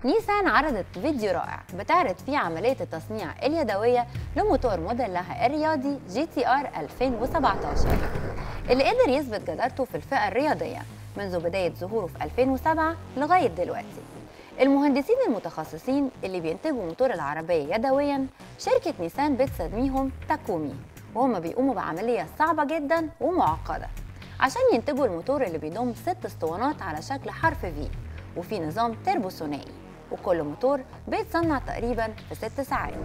نيسان عرضت فيديو رائع بتعرض فيه عملية التصنيع اليدوية لموتور موديلها الرياضي جي تي ار 2017 اللي قدر يثبت جدارته في الفئة الرياضية منذ بداية ظهوره في 2007 لغاية دلوقتي المهندسين المتخصصين اللي بينتجوا موتور العربية يدويا شركة نيسان بتسميهم تاكومي وهم بيقوموا بعملية صعبة جدا ومعقدة عشان ينتجوا الموتور اللي بيضم ست اسطوانات على شكل حرف في وفي نظام تربو ثنائي وكل موتور بيتصنع تقريبا في ست ساعات